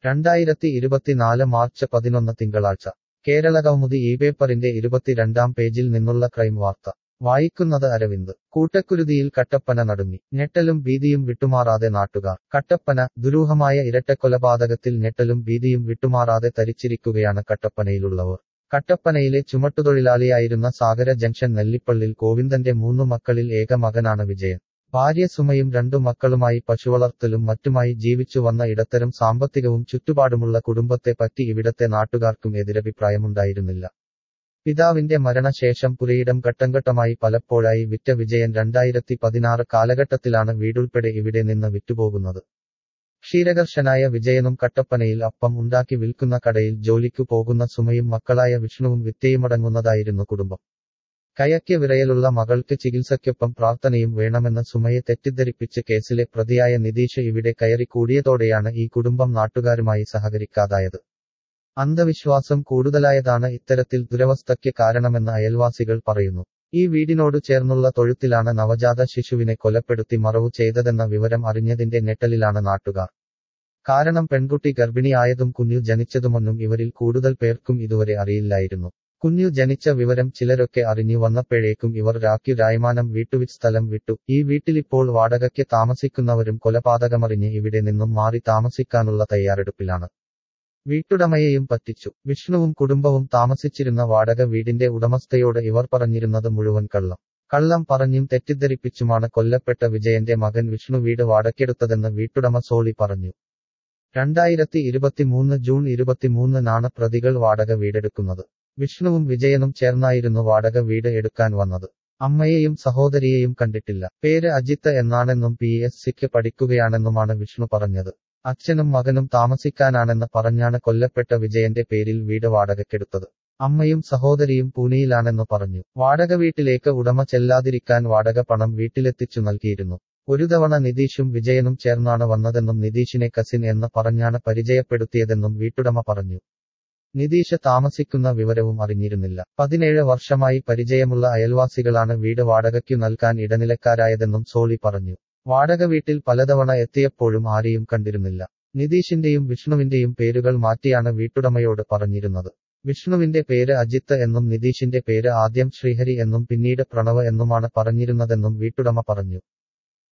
രണ്ടായിരത്തി ഇരുപത്തിനാല് മാർച്ച് പതിനൊന്ന് തിങ്കളാഴ്ച കേരള കൗമുദി ഈ പേപ്പറിന്റെ ഇരുപത്തിരണ്ടാം പേജിൽ നിന്നുള്ള ക്രൈം വാർത്ത വായിക്കുന്നത് അരവിന്ദ് കൂട്ടക്കുരുതിയിൽ കട്ടപ്പന നടുങ്ങി ഞെട്ടലും ഭീതിയും വിട്ടുമാറാതെ നാട്ടുകാർ കട്ടപ്പന ദുരൂഹമായ ഇരട്ടക്കൊലപാതകത്തിൽ ഞെട്ടലും ഭീതിയും വിട്ടുമാറാതെ തരിച്ചിരിക്കുകയാണ് കട്ടപ്പനയിലുള്ളവർ കട്ടപ്പനയിലെ ചുമട്ടുതൊഴിലാളിയായിരുന്ന സാഗര ജംഗ്ഷൻ നെല്ലിപ്പള്ളിൽ ഗോവിന്ദന്റെ മൂന്നു മക്കളിൽ ഏക മകനാണ് വിജയൻ ഭാര്യ സുമയും രണ്ടു മക്കളുമായി പശുവളർത്തലും മറ്റുമായി ജീവിച്ചു വന്ന ഇടത്തരം സാമ്പത്തികവും ചുറ്റുപാടുമുള്ള കുടുംബത്തെ പറ്റി ഇവിടത്തെ നാട്ടുകാർക്കും എതിരഭിപ്രായമുണ്ടായിരുന്നില്ല പിതാവിന്റെ മരണശേഷം പുരയിടം ഘട്ടംഘട്ടമായി പലപ്പോഴായി വിറ്റ വിജയൻ രണ്ടായിരത്തി പതിനാറ് കാലഘട്ടത്തിലാണ് വീടുൾപ്പെടെ ഇവിടെ നിന്ന് വിറ്റുപോകുന്നത് ക്ഷീരകർഷനായ വിജയനും കട്ടപ്പനയിൽ അപ്പം ഉണ്ടാക്കി വിൽക്കുന്ന കടയിൽ ജോലിക്കു പോകുന്ന സുമയും മക്കളായ വിഷ്ണുവും വിറ്റയുമടങ്ങുന്നതായിരുന്നു കുടുംബം കയയ്ക്ക് വിറയലുള്ള മകൾക്ക് ചികിത്സയ്ക്കൊപ്പം പ്രാർത്ഥനയും വേണമെന്ന് സുമയെ തെറ്റിദ്ധരിപ്പിച്ച് കേസിലെ പ്രതിയായ നിതീഷ് ഇവിടെ കയറി കൂടിയതോടെയാണ് ഈ കുടുംബം നാട്ടുകാരുമായി സഹകരിക്കാതായത് അന്ധവിശ്വാസം കൂടുതലായതാണ് ഇത്തരത്തിൽ ദുരവസ്ഥയ്ക്ക് കാരണമെന്ന് അയൽവാസികൾ പറയുന്നു ഈ വീടിനോട് ചേർന്നുള്ള തൊഴുത്തിലാണ് നവജാത ശിശുവിനെ കൊലപ്പെടുത്തി മറവു ചെയ്തതെന്ന വിവരം അറിഞ്ഞതിന്റെ ഞെട്ടലിലാണ് നാട്ടുകാർ കാരണം പെൺകുട്ടി ഗർഭിണിയായതും കുഞ്ഞു ജനിച്ചതുമൊന്നും ഇവരിൽ കൂടുതൽ പേർക്കും ഇതുവരെ അറിയില്ലായിരുന്നു കുഞ്ഞു ജനിച്ച വിവരം ചിലരൊക്കെ അറിഞ്ഞു വന്നപ്പോഴേക്കും ഇവർ രാഖി രായ്മാനം വീട്ടുവിച്ച് സ്ഥലം വിട്ടു ഈ വീട്ടിലിപ്പോൾ വാടകയ്ക്ക് താമസിക്കുന്നവരും കൊലപാതകമറിഞ്ഞ് ഇവിടെ നിന്നും മാറി താമസിക്കാനുള്ള തയ്യാറെടുപ്പിലാണ് വീട്ടുടമയെയും പറ്റിച്ചു വിഷ്ണുവും കുടുംബവും താമസിച്ചിരുന്ന വാടക വീടിന്റെ ഉടമസ്ഥയോട് ഇവർ പറഞ്ഞിരുന്നത് മുഴുവൻ കള്ളം കള്ളം പറഞ്ഞും തെറ്റിദ്ധരിപ്പിച്ചുമാണ് കൊല്ലപ്പെട്ട വിജയന്റെ മകൻ വിഷ്ണു വീട് വാടക്കെടുത്തതെന്ന് വീട്ടുടമ സോളി പറഞ്ഞു രണ്ടായിരത്തി ഇരുപത്തിമൂന്ന് ജൂൺ ഇരുപത്തിമൂന്നിനാണ് പ്രതികൾ വാടക വീടെടുക്കുന്നത് വിഷ്ണുവും വിജയനും ചേർന്നായിരുന്നു വാടക വീട് എടുക്കാൻ വന്നത് അമ്മയെയും സഹോദരിയെയും കണ്ടിട്ടില്ല പേര് അജിത്ത് എന്നാണെന്നും പി എസ് സിക്ക് പഠിക്കുകയാണെന്നുമാണ് വിഷ്ണു പറഞ്ഞത് അച്ഛനും മകനും താമസിക്കാനാണെന്ന് പറഞ്ഞാണ് കൊല്ലപ്പെട്ട വിജയന്റെ പേരിൽ വീട് വാടകയ്ക്കെടുത്തത് അമ്മയും സഹോദരിയും പൂനെയിലാണെന്ന് പറഞ്ഞു വാടക വീട്ടിലേക്ക് ഉടമ ചെല്ലാതിരിക്കാൻ വാടക പണം വീട്ടിലെത്തിച്ചു നൽകിയിരുന്നു ഒരു തവണ നിതീഷും വിജയനും ചേർന്നാണ് വന്നതെന്നും നിതീഷിനെ കസിൻ എന്ന് പറഞ്ഞാണ് പരിചയപ്പെടുത്തിയതെന്നും വീട്ടുടമ പറഞ്ഞു നിതീഷ് താമസിക്കുന്ന വിവരവും അറിഞ്ഞിരുന്നില്ല പതിനേഴ് വർഷമായി പരിചയമുള്ള അയൽവാസികളാണ് വീട് വാടകയ്ക്കു നൽകാൻ ഇടനിലക്കാരായതെന്നും സോളി പറഞ്ഞു വാടക വീട്ടിൽ പലതവണ എത്തിയപ്പോഴും ആരെയും കണ്ടിരുന്നില്ല നിതീഷിന്റെയും വിഷ്ണുവിന്റെയും പേരുകൾ മാറ്റിയാണ് വീട്ടുടമയോട് പറഞ്ഞിരുന്നത് വിഷ്ണുവിന്റെ പേര് അജിത്ത് എന്നും നിതീഷിന്റെ പേര് ആദ്യം ശ്രീഹരി എന്നും പിന്നീട് പ്രണവ് എന്നുമാണ് പറഞ്ഞിരുന്നതെന്നും വീട്ടുടമ പറഞ്ഞു